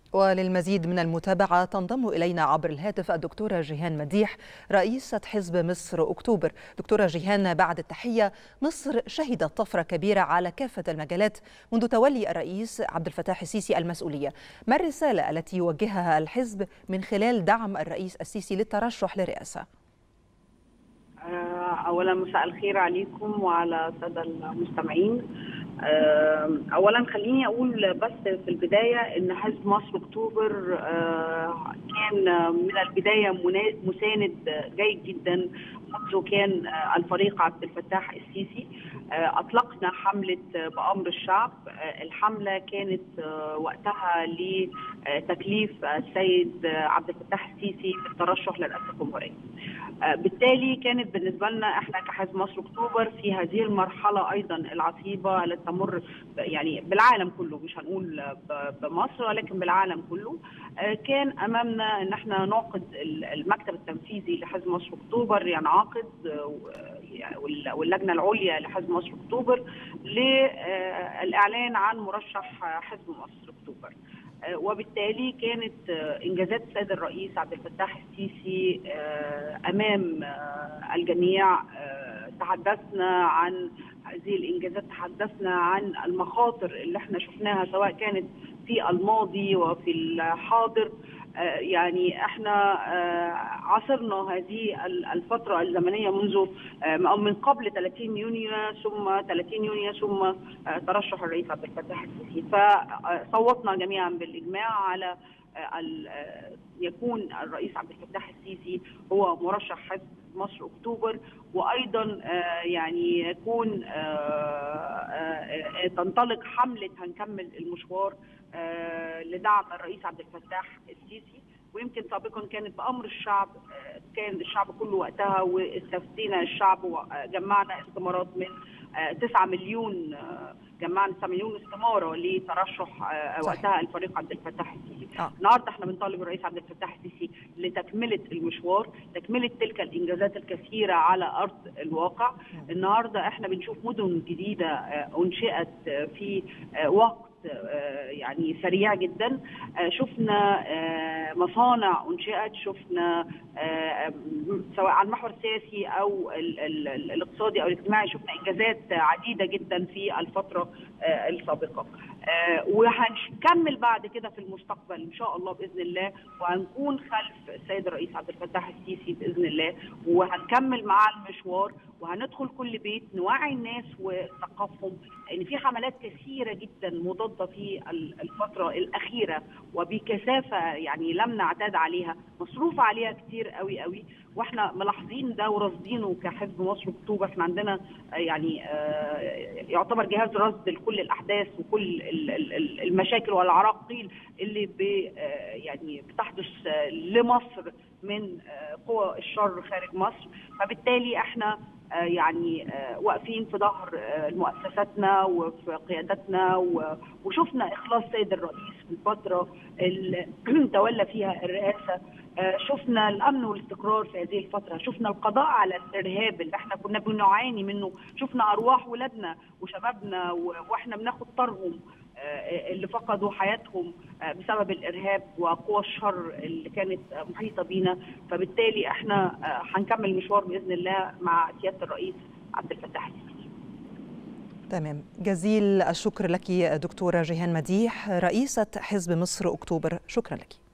وللمزيد من المتابعة تنضم إلينا عبر الهاتف الدكتورة جيهان مديح رئيسة حزب مصر أكتوبر دكتورة جيهان بعد التحية مصر شهدت طفرة كبيرة على كافة المجالات منذ تولي الرئيس عبد الفتاح السيسي المسؤولية ما الرسالة التي يوجهها الحزب من خلال دعم الرئيس السيسي للترشح للرئاسة؟ اولا مساء الخير عليكم وعلى الساده المستمعين اولا خليني اقول بس في البدايه ان حزب مصر اكتوبر كان من البدايه مساند جيد جدا منذ كان الفريق عبد الفتاح السيسي اطلقنا حمله بامر الشعب الحمله كانت وقتها لتكليف السيد عبد الفتاح السيسي بالترشح لرئاسه الجمهوريه بالتالي كانت بالنسبه لنا احنا كحزب مصر اكتوبر في هذه المرحله ايضا العصيبه التي تمر يعني بالعالم كله مش هنقول بمصر ولكن بالعالم كله كان امامنا ان احنا نعقد المكتب التنفيذي لحزب مصر اكتوبر ينعقد واللجنه العليا لحزب مصر اكتوبر للاعلان عن مرشح حزب مصر اكتوبر وبالتالي كانت انجازات السيد الرئيس عبد الفتاح السيسي امام الجميع تحدثنا عن هذه الانجازات تحدثنا عن المخاطر اللي احنا شفناها سواء كانت في الماضي وفي الحاضر يعني احنا عاصرنا هذه الفترة الزمنية منذ أو من قبل 30 يونيو ثم 30 يونيو ثم ترشح الرئيس عبد الفتاح السيسي فصوتنا جميعا بالإجماع على يكون الرئيس عبد الفتاح السيسي هو مرشح حزب مصر اكتوبر وايضا يعني يكون تنطلق حمله هنكمل المشوار لدعم الرئيس عبد الفتاح السيسي ويمكن سابقا كانت بامر الشعب كان الشعب كله وقتها واستفتينا الشعب وجمعنا استمارات من 9 مليون جمعنا 9 مليون استماره لترشح وقتها الفريق عبد الفتاح السيسي. آه. النهارده احنا بنطالب الرئيس عبد الفتاح السيسي لتكمله المشوار، تكمله تلك الانجازات الكثيره على ارض الواقع. النهارده احنا بنشوف مدن جديده انشئت في وقت يعني سريع جدا شفنا مصانع انشئت شفنا سواء على المحور السياسي او الاقتصادي او الاجتماعي شفنا انجازات عديده جدا في الفتره السابقه وهنكمل بعد كده في المستقبل ان شاء الله باذن الله وهنكون خلف السيد الرئيس عبد الفتاح السيسي باذن الله وهنكمل معاه المشوار وهندخل كل بيت نوعي الناس ونثقفهم ان في حملات كثيره جدا مضاده في الفتره الاخيره وبكثافه يعني لم نعتاد عليها مصروف عليها كتير قوي قوي واحنا ملاحظين ده ورصدينه كحزب مصر اكتوبر احنا عندنا يعني يعتبر جهاز رصد لكل الاحداث وكل المشاكل والعراقيل اللي بي يعني بتحدث لمصر من قوى الشر خارج مصر فبالتالي احنا يعني واقفين في ظهر مؤسساتنا وفي قيادتنا وشفنا اخلاص سيد الرئيس في الفتره اللي تولى فيها الرئاسه شفنا الامن والاستقرار في هذه الفتره شفنا القضاء على الارهاب اللي احنا كنا بنعاني منه شفنا ارواح ولادنا وشبابنا واحنا بناخد طارهم اللي فقدوا حياتهم بسبب الارهاب وقوى الشر اللي كانت محيطه بينا فبالتالي احنا هنكمل المشوار باذن الله مع سياده الرئيس عبد الفتاح السيسي تمام جزيل الشكر لك دكتوره جيهان مديح رئيسه حزب مصر اكتوبر شكرا لك